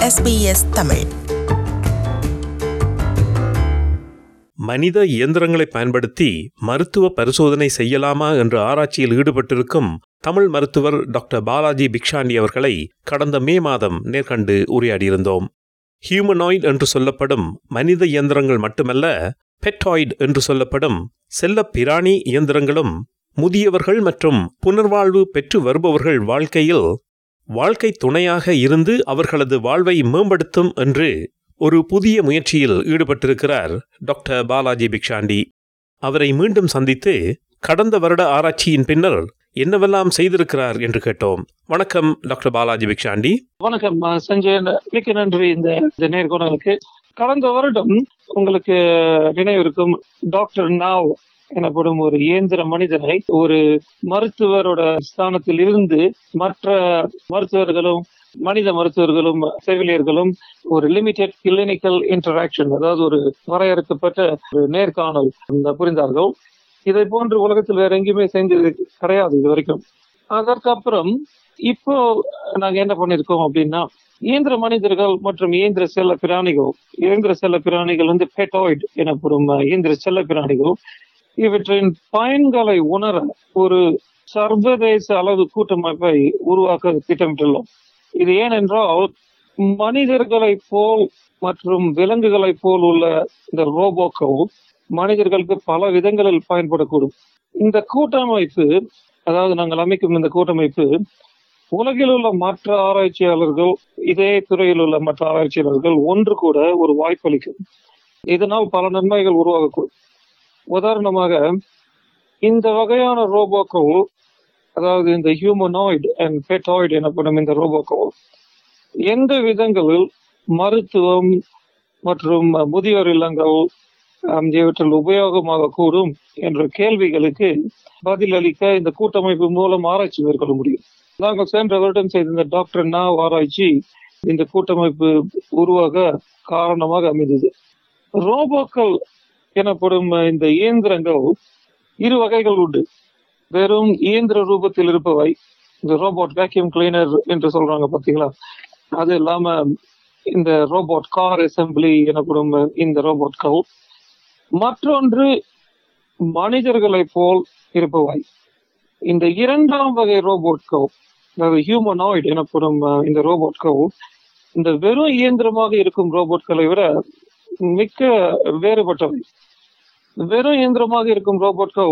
SBS Tamil மனித இயந்திரங்களை பயன்படுத்தி மருத்துவ பரிசோதனை செய்யலாமா என்ற ஆராய்ச்சியில் ஈடுபட்டிருக்கும் தமிழ் மருத்துவர் டாக்டர் பாலாஜி பிக்ஷாண்டி அவர்களை கடந்த மே மாதம் நேர்கண்டு உரையாடியிருந்தோம் ஹியூமனாய்டு என்று சொல்லப்படும் மனித இயந்திரங்கள் மட்டுமல்ல பெட்டாய்டு என்று சொல்லப்படும் செல்ல பிராணி இயந்திரங்களும் முதியவர்கள் மற்றும் புனர்வாழ்வு பெற்று வருபவர்கள் வாழ்க்கையில் வாழ்க்கை துணையாக இருந்து அவர்களது வாழ்வை மேம்படுத்தும் என்று ஒரு புதிய முயற்சியில் ஈடுபட்டிருக்கிறார் டாக்டர் பாலாஜி பிக்ஷாண்டி அவரை மீண்டும் சந்தித்து கடந்த வருட ஆராய்ச்சியின் பின்னர் என்னவெல்லாம் செய்திருக்கிறார் என்று கேட்டோம் வணக்கம் டாக்டர் பாலாஜி பிக்ஷாண்டி வணக்கம் அஹ் சஞ்சய் மிக்க நன்றி இந்த இந்த நேர்காணலுக்கு கடந்த வருடம் உங்களுக்கு நினைவு இருக்கும் டாக்டர் நாவ் எனப்படும் ஒரு இயந்திர மனிதனை ஒரு மருத்துவரோட ஸ்தானத்தில் இருந்து மற்ற மருத்துவர்களும் மனித மருத்துவர்களும் செவிலியர்களும் ஒரு லிமிடெட் கிளினிக்கல் இன்டராக்ஷன் அதாவது ஒரு வரையறுக்கப்பட்ட ஒரு நேர்காணல் இந்த புரிந்தார்கள் இதை போன்று உலகத்தில் வேற எங்கேயுமே செஞ்சது கிடையாது இது வரைக்கும் அதற்கப்புறம் இப்போ நாங்க என்ன பண்ணிருக்கோம் அப்படின்னா இயந்திர மனிதர்கள் மற்றும் இயந்திர செல்ல பிராணிகள் இயந்திர செல்ல பிராணிகள் வந்து பெட்டாய்டு எனப்படும் அஹ், இயந்திர செல்ல பிராணிகள் இவற்றின் பயன்களை உணர ஒரு சர்வதேச அளவு கூட்டமைப்பை உருவாக்க திட்டமிட்டுள்ளோம் இது ஏனென்றால் மனிதர்களைப் போல் மற்றும் விலங்குகளைப் போல் உள்ள இந்த ரோபோக்கள் மனிதர்களுக்கு பல விதங்களில் பயன்படக்கூடும் இந்த கூட்டமைப்பு அதாவது நாங்கள் அமைக்கும் இந்த கூட்டமைப்பு உலகில் உள்ள மற்ற ஆராய்ச்சியாளர்கள் இதே துறையில் உள்ள மற்ற ஆராய்ச்சியாளர்கள் ஒன்று கூட ஒரு வாய்ப்பளிக்கும் இதனால் பல நன்மைகள் உருவாகக்கூடும் உதாரணமாக இந்த வகையான ரோபோக்கள் அதாவது இந்த ஹியூமனாய்டு அண்ட் பெட்டாய்டு எனப்படும் இந்த ரோபோக்கள் எந்த விதங்களில் மருத்துவம் மற்றும் முதியோர் இல்லங்கள் ஆம், இவற்றில் உபயோகமாக கூடும் என்ற கேள்விகளுக்கு பதிலளிக்க இந்த கூட்டமைப்பு மூலம் ஆராய்ச்சி மேற்கொள்ள முடியும் நாங்கள் சென்ற வருடம் செய்த இந்த டாக்டர் நா ஆராய்ச்சி இந்த கூட்டமைப்பு உருவாக காரணமாக அமைந்தது ரோபோக்கள் எனப்படும் இந்த இயந்திரங்கள் இரு வகைகள் உண்டு வெறும் இயந்திர ரூபத்தில் இருப்பவை இந்த ரோபோட் வேக்யூம் கிளீனர் என்று சொல்றாங்க பாத்தீங்களா அது இல்லாம இந்த ரோபோட் கார் அசம்பிளி எனப்படும் இந்த ரோபோட்கள் மற்றொன்று மனிதர்களைப் போல் இருப்பவை இந்த இரண்டாம் வகை ரோபோட்கள் அதாவது ஹியூமனாய்டு எனப்படும் அஹ், இந்த ரோபோட்கள் இந்த வெறும் இயந்திரமாக இருக்கும் ரோபோட்களை விட மிக்க வேறுபட்டவை வெறும் இயந்திரமாக இருக்கும் ரோபோட்கள்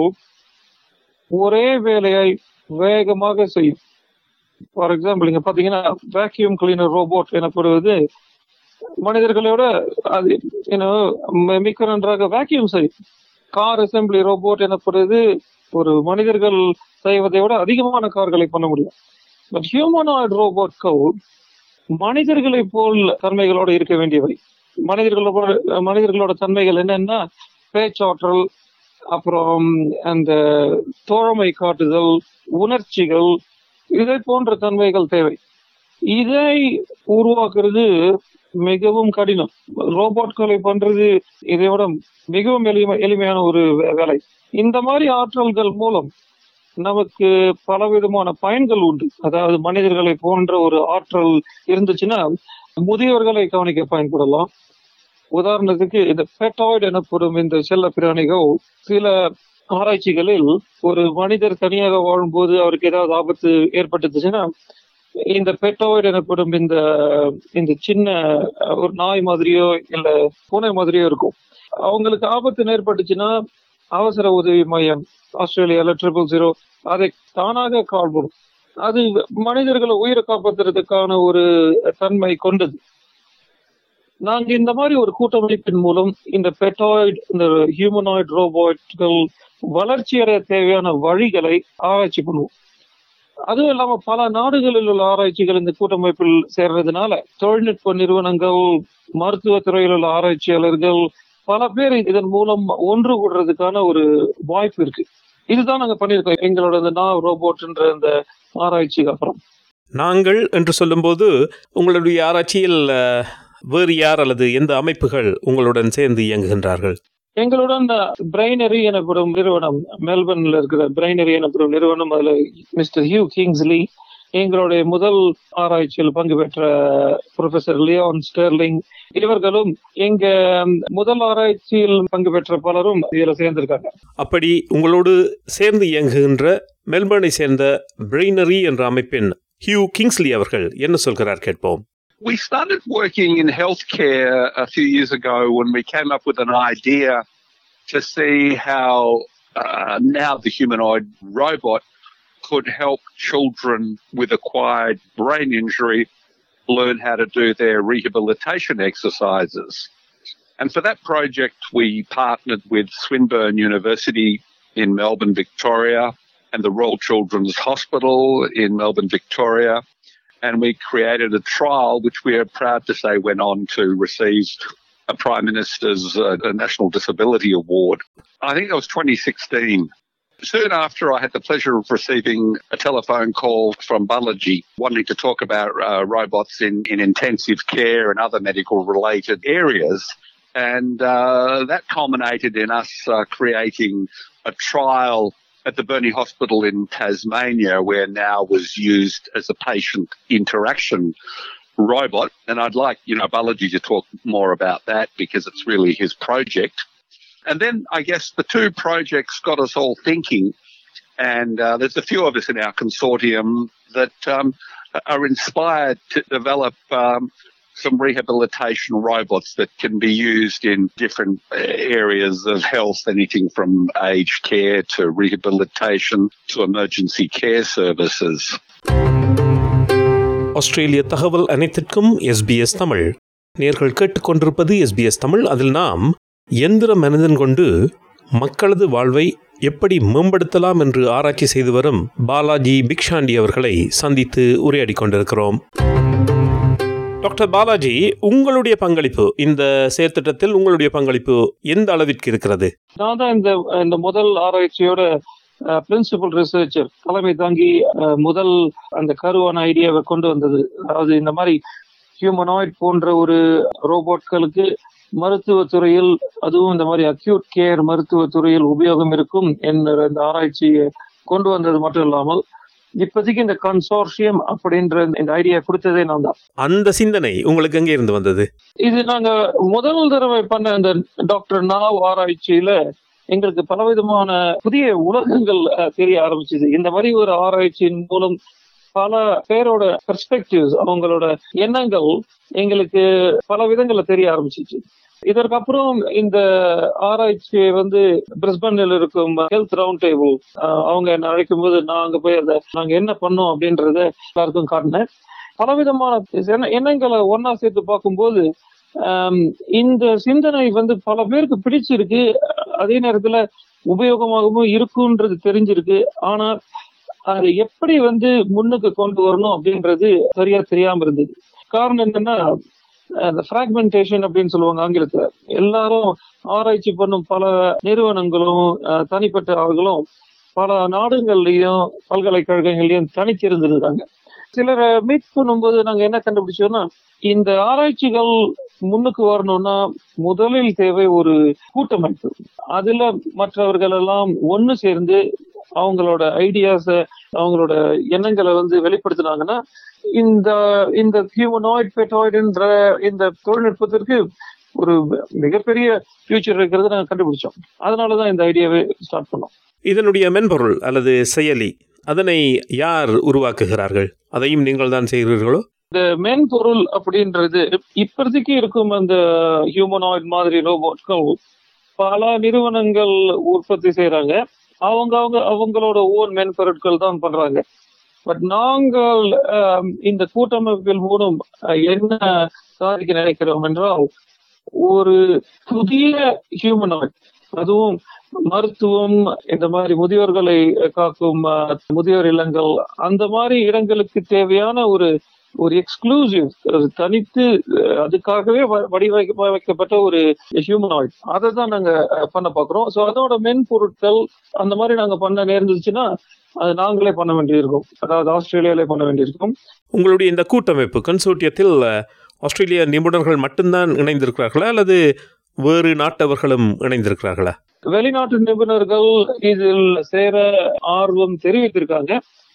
ஒரே வேலையை வேகமாக செய்யும் ஃபார் எக்ஸாம்பிள் இங்க பாத்தீங்கன்னா வேக்யூம் கிளீனர் ரோபோட் எனப்படுவது மனிதர்களோட அது இன்னும் மிக்க நன்றாக வேக்யூம் செய்யும் கார் அசம்பிளி ரோபோட் எனப்படுவது ஒரு மனிதர்கள் செய்வதை விட அதிகமான கார்களை பண்ண முடியும் பட் ஹியூமனாய்டு ரோபோட்கள் மனிதர்களை போல் தன்மைகளோட இருக்க வேண்டியவை மனிதர்களோட மனிதர்களோட தன்மைகள் என்னன்னா பேச்சாற்றல் அப்புறம் அந்த தோழமை காட்டுதல் உணர்ச்சிகள் இதை போன்ற தன்மைகள் தேவை இதை உருவாக்குறது மிகவும் கடினம் ரோபோட்களை பண்றது இதை விட மிகவும் எளிமை எளிமையான ஒரு வே- வேலை இந்த மாதிரி ஆற்றல்கள் மூலம் நமக்கு பலவிதமான பயன்கள் உண்டு அதாவது மனிதர்களை போன்ற ஒரு ஆற்றல் இருந்துச்சுன்னா முதியோர்களை கவனிக்க பயன்படலாம் உதாரணத்துக்கு இந்த பெட்டாய்டு எனப்படும் இந்த செல்ல பிராணிகள் சில ஆராய்ச்சிகளில் ஒரு மனிதர் தனியாக வாழும்போது அவருக்கு ஏதாவது ஆபத்து ஏற்பட்டுச்சுன்னா இந்த பெட்டாய்டு எனப்படும் இந்த இந்த சின்ன அஹ், ஒரு நாய் மாதிரியோ இல்ல பூனை மாதிரியோ இருக்கும் அவங்களுக்கு ஆபத்து ஏற்பட்டுச்சுன்னா அவசர உதவி மையம் ஆஸ்திரேலியால ட்ரிபிள் ஜீரோ அதை தானாக கால் பண்ணும் அது மனிதர்களை உயிரை காப்பாத்துறதுக்கான ஒரு தன்மை கொண்டது நாங்க இந்த மாதிரி ஒரு கூட்டமைப்பின் மூலம் இந்த பெட்டாய்டு இந்த ஹியூமனாய்டு ரோபோட்கள் வளர்ச்சி அடைய தேவையான வழிகளை ஆராய்ச்சி பண்ணுவோம் அதுவும் இல்லாம பல நாடுகளில் உள்ள ஆராய்ச்சிகள் இந்த கூட்டமைப்பில் சேர்றதுனால தொழில்நுட்ப நிறுவனங்கள் மருத்துவ துறையில் உள்ள ஆராய்ச்சியாளர்கள் பல பேர் இதன் மூலம் ஒன்று கூடுறதுக்கான ஒரு வாய்ப்பு இருக்கு இதுதான் நாங்க பண்ணியிருக்கோம் எங்களோட இந்த நா ரோபோட்ன்ற இந்த ஆராய்ச்சிக்கு அப்புறம் நாங்கள் என்று சொல்லும்போது உங்களுடைய ஆராய்ச்சியில் அஹ், வேறு யார் அல்லது எந்த அமைப்புகள் உங்களுடன் சேர்ந்து இயங்குகின்றார்கள் எங்களுடன் பிரைனரி எனப்படும் நிறுவனம் மெல்பர்ன்ல இருக்கிற பிரைனரி எனப்படும் நிறுவனம் அதுல மிஸ்டர் ஹியூ கிங்ஸ்லி எங்களுடைய முதல் ஆராய்ச்சியில் பங்கு பெற்ற ப்ரொஃபசர் லியோன் ஸ்டெர்லிங் இவர்களும் எங்க முதல் ஆராய்ச்சியில் பங்கு பெற்ற பலரும் இதுல சேர்ந்திருக்காங்க அப்படி உங்களோடு சேர்ந்து இயங்குகின்ற மெல்பர்னை சேர்ந்த பிரெய்னரி என்ற அமைப்பின் ஹியூ கிங்ஸ்லி அவர்கள் என்ன சொல்கிறார் கேட்போம் We started working in healthcare a few years ago when we came up with an idea to see how uh, now the humanoid robot could help children with acquired brain injury learn how to do their rehabilitation exercises. And for that project, we partnered with Swinburne University in Melbourne, Victoria, and the Royal Children's Hospital in Melbourne, Victoria. And we created a trial, which we are proud to say went on to receive a Prime Minister's uh, a National Disability Award. I think it was 2016. Soon after, I had the pleasure of receiving a telephone call from Balaji wanting to talk about uh, robots in, in intensive care and other medical related areas. And uh, that culminated in us uh, creating a trial at the Burney Hospital in Tasmania, where now was used as a patient interaction robot. And I'd like, you know, Balaji to talk more about that because it's really his project. And then I guess the two projects got us all thinking. And uh, there's a few of us in our consortium that um, are inspired to develop um, some rehabilitation robots that can be used in different areas of health, anything from aged care to rehabilitation to emergency care services. ஆஸ்திரேலிய தகவல் அனைத்திற்கும் SBS Tamil நேர்கள் கேட்டுக்கொண்டிருப்பது SBS Tamil அதில் நாம் எந்திர மனிதன் கொண்டு மக்களது வாழ்வை எப்படி மேம்படுத்தலாம் என்று ஆராய்ச்சி செய்து வரும் பாலாஜி பிக்ஷாண்டி அவர்களை சந்தித்து உரையாடி கொண்டிருக்கிறோம் டாக்டர் பாலாஜி உங்களுடைய பங்களிப்பு இந்த செயற்திட்டத்தில் உங்களுடைய பங்களிப்பு எந்த அளவிற்கு இருக்கிறது நான் தான் இந்த இந்த முதல் ஆராய்ச்சியோட பிரின்சிபல் ரிசர்ச்சர் தலைமை தாங்கி முதல் அந்த கருவான ஐடியாவை கொண்டு வந்தது அதாவது இந்த மாதிரி ஹியூமனாய்ட் போன்ற ஒரு ரோபோட்களுக்கு மருத்துவத்துறையில் அதுவும் இந்த மாதிரி அக்யூட் கேர் மருத்துவத்துறையில் உபயோகம் இருக்கும் என்ற இந்த ஆராய்ச்சியை கொண்டு வந்தது மட்டும் இல்லாமல் இப்போதைக்கு இந்த கன்சோர்ஷியம் அப்படின்ற இந்த ஐடியா கொடுத்ததே நான் தான் அந்த சிந்தனை உங்களுக்கு எங்கே இருந்து வந்தது இது நாங்க முதல் தடவை பண்ண இந்த டாக்டர் நாவ் ஆராய்ச்சியில எங்களுக்கு பலவிதமான புதிய உலகங்கள் தெரிய ஆரம்பிச்சது இந்த மாதிரி ஒரு ஆராய்ச்சியின் மூலம் பல பேரோட பெர்ஸ்பெக்டிவ்ஸ் அவங்களோட எண்ணங்கள் எங்களுக்கு பல விதங்கள்ல தெரிய ஆரம்பிச்சிச்சு இதற்கப்புறம் இந்த ஆராய்ச்சியை வந்து பிரிஸ்பனில் இருக்கும் ஹெல்த் ரவுண்ட் டேபிள் அவங்க என்ன அழைக்கும் போது நான் அங்க போய் அதை நாங்க என்ன பண்ணோம் அப்படின்றத எல்லாருக்கும் காட்டினேன் பலவிதமான எண்ணங்களை ஒன்னா சேர்த்து பார்க்கும்போது இந்த சிந்தனை வந்து பல பேருக்கு பிடிச்சிருக்கு அதே நேரத்துல உபயோகமாகவும் இருக்குன்றது தெரிஞ்சிருக்கு ஆனா அதை எப்படி வந்து முன்னுக்கு கொண்டு வரணும் அப்படின்றது சரியா தெரியாம இருந்தது காரணம் என்னன்னா அந்த பிராக்மெண்டேஷன் அப்படின்னு சொல்லுவாங்க ஆங்கிலத்துல எல்லாரும் ஆராய்ச்சி பண்ணும் பல நிறுவனங்களும் தனிப்பட்ட ஆள்களும் பல நாடுகள்லயும் பல்கலைக்கழகங்கள்லயும் தனித்திருந்திருக்காங்க சிலரை மீட் பண்ணும்போது நாங்க என்ன கண்டுபிடிச்சோம்னா இந்த ஆராய்ச்சிகள் முன்னுக்கு வரணும்னா முதலில் தேவை ஒரு கூட்டமைப்பு அதுல மற்றவர்கள் எல்லாம் ஒன்னு சேர்ந்து அவங்களோட ஐடியாஸ அவங்களோட எண்ணங்களை வந்து வெளிப்படுத்தினாங்கன்னா இந்த இந்த ஹியூமனாய்ட் பெட்டாய்டுன்ற இந்த தொழில்நுட்பத்திற்கு ஒரு மிகப்பெரிய ஃபியூச்சர் இருக்கிறது நாங்கள் கண்டுபிடிச்சோம் அதனாலதான் இந்த ஐடியாவை ஸ்டார்ட் பண்ணோம் இதனுடைய மென்பொருள் அல்லது செயலி அதனை யார் உருவாக்குகிறார்கள் அதையும் நீங்கள் தான் செய்கிறீர்களோ இந்த மென்பொருள் அப்படின்றது இப்போதைக்கு இருக்கும் அந்த ஹியூமனாய்ட் மாதிரி ரோபோட்கள் பல நிறுவனங்கள் உற்பத்தி செய்யறாங்க அவங்க அவங்க அவங்களோட ஓன் மென்பொருட்கள் தான் பண்றாங்க பட் நாங்கள் இந்த கூட்டமைப்பில் மூலம் என்ன சாதிக்க நினைக்கிறோம் என்றால் ஒரு புதிய ஹியூமனாய்ட் அதுவும் மருத்துவம் இந்த மாதிரி முதியோர்களை காக்கும் முதியோர் இல்லங்கள் அந்த மாதிரி இடங்களுக்கு தேவையான ஒரு ஒரு எக்ஸ்க்ளூசிவ் தனித்து அதுக்காகவே வடிவமைக்கப்பட்ட ஒரு ஹியூமனாய்ட் அதை தான் நாங்க பண்ண பாக்குறோம் ஸோ அதோட மென்பொருட்கள் அந்த மாதிரி நாங்க பண்ண நேர்ந்துச்சுன்னா அது நாங்களே பண்ண வேண்டியிருக்கும் அதாவது ஆஸ்திரேலியாலே பண்ண வேண்டியிருக்கும் உங்களுடைய இந்த கூட்டமைப்பு கன்சோர்ட்டியத்தில் ஆஸ்திரேலிய நிபுணர்கள் மட்டும்தான் இணைந்திருக்கிறார்களா அல்லது வேறு நாட்டவர்களும் இணைந்திருக்கிறார்களா வெளிநாட்டு நிபுணர்கள் இதில் சேர ஆர்வம் தெரிவித்திருக்காங்க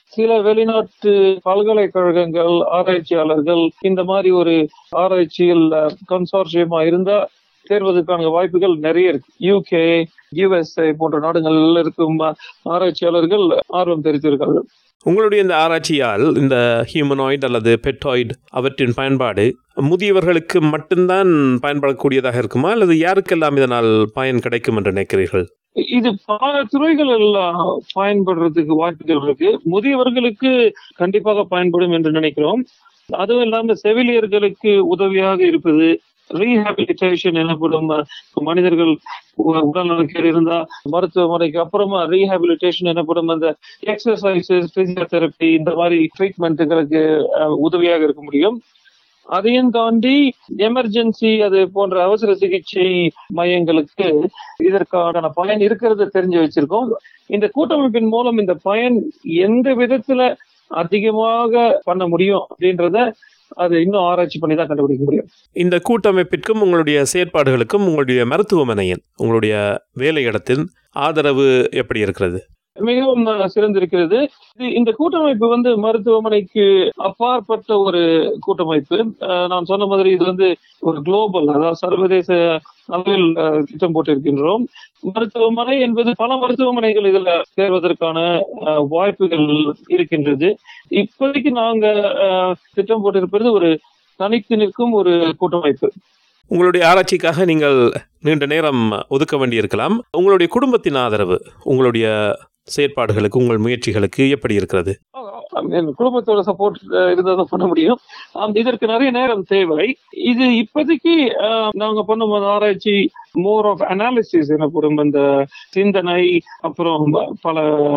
சில வெளிநாட்டு பல்கலைக்கழகங்கள் ஆராய்ச்சியாளர்கள் இந்த மாதிரி ஒரு ஆராய்ச்சியில் கன்சார்சியமா இருந்தா சேர்வதற்கான வாய்ப்புகள் நிறைய இருக்கு யூகே யுஎஸ்ஏ போன்ற நாடுகளில் இருக்கும் ஆராய்ச்சியாளர்கள் ஆர்வம் தெரிவித்திருக்கார்கள் உங்களுடைய இந்த ஆராய்ச்சியால் இந்த ஹியூமனாய்டு அல்லது பெட்டாய்டு அவற்றின் பயன்பாடு முதியவர்களுக்கு மட்டும்தான் பயன்படக்கூடியதாக இருக்குமா அல்லது யாருக்கெல்லாம் இதனால் பயன் கிடைக்கும் என்று நினைக்கிறீர்கள் இது பல துறைகளில் பயன்படுறதுக்கு வாய்ப்புகள் இருக்கு முதியவர்களுக்கு கண்டிப்பாக பயன்படும் என்று நினைக்கிறோம் அதுவும் இல்லாம செவிலியர்களுக்கு உதவியாக இருப்பது ரீஹாபிலிட்டேஷன் எனப்படும் மனிதர்கள் உடல்நலக்கேடு இருந்தா மருத்துவமனைக்கு அப்புறமா ரீஹாபிலிட்டேஷன் எனப்படும் அந்த எக்ஸசைசஸ் பிசியோதெரப்பி இந்த மாதிரி ட்ரீட்மெண்ட்டுகளுக்கு உதவியாக இருக்க முடியும் அதையும் தாண்டி எமர்ஜென்சி அது போன்ற அவசர சிகிச்சை மையங்களுக்கு இதற்கான பயன் இருக்கிறத தெரிஞ்சு வச்சிருக்கோம் இந்த கூட்டமைப்பின் மூலம் இந்த பயன் எந்த விதத்துல அதிகமாக பண்ண முடியும் அப்படின்றத அது இன்னும் ஆராய்ச்சி பண்ணி தான் கண்டுபிடிக்க முடியும் இந்த கூட்டமைப்பிற்கும் உங்களுடைய செயற்பாடுகளுக்கும் உங்களுடைய மருத்துவமனையின் உங்களுடைய வேலை இடத்தின் ஆதரவு எப்படி இருக்கிறது மிகவும் சிறந்திருக்கிறது இந்த கூட்டமைப்பு வந்து மருத்துவமனைக்கு அப்பாற்பட்ட ஒரு கூட்டமைப்பு நான் சொன்ன மாதிரி இது வந்து ஒரு குளோபல் அதாவது சர்வதேச அளவில் திட்டம் போட்டிருக்கின்றோம் மருத்துவமனை என்பது பல மருத்துவமனைகள் இதுல சேர்வதற்கான வாய்ப்புகள் இருக்கின்றது இப்போதைக்கு நாங்க திட்டம் போட்டிருப்பது ஒரு தனித்து நிற்கும் ஒரு கூட்டமைப்பு உங்களுடைய ஆராய்ச்சிக்காக நீங்கள் நீண்ட நேரம் ஒதுக்க வேண்டியிருக்கலாம் உங்களுடைய குடும்பத்தின் ஆதரவு உங்களுடைய செயற்பாடுகளுக்கு உங்கள் முயற்சிகளுக்கு எப்படி இருக்கிறது குடும்பத்தோட சப்போர்ட் இருந்தால் தான் பண்ண முடியும் இதற்கு நிறைய நேரம் தேவை இது இப்போதைக்கு நாங்க பண்ணும் ஆராய்ச்சி மோர் ஆஃப் அனாலிசிஸ் எனப்படும் அந்த சிந்தனை அப்புறம் பல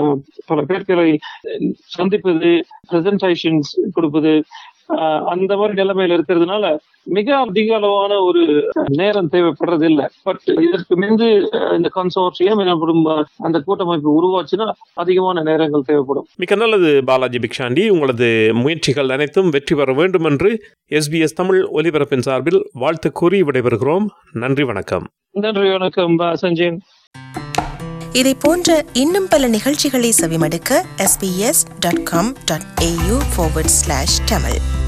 பல பேர்களை சந்திப்பது பிரசன்டேஷன்ஸ் கொடுப்பது அந்த மாதிரி நிலைமையில இருக்கிறதுனால மிக அதிக அளவான ஒரு நேரம் தேவைப்படுறது இல்லை பட் இதற்கு மிந்து இந்த கன்சோர்சியம் எனப்படும் அந்த கூட்டமைப்பு உருவாச்சுன்னா அதிகமான நேரங்கள் தேவைப்படும் மிக நல்லது பாலாஜி பிக்ஷாண்டி உங்களது முயற்சிகள் அனைத்தும் வெற்றி பெற வேண்டும் என்று எஸ்பிஎஸ் தமிழ் ஒலிபரப்பின் சார்பில் வாழ்த்து கூறி விடைபெறுகிறோம் நன்றி வணக்கம் நன்றி வணக்கம் சஞ்சயன் இதை போன்ற இன்னும் பல நிகழ்ச்சிகளை செவிமடுக்க sbs.com.au forward slash tamil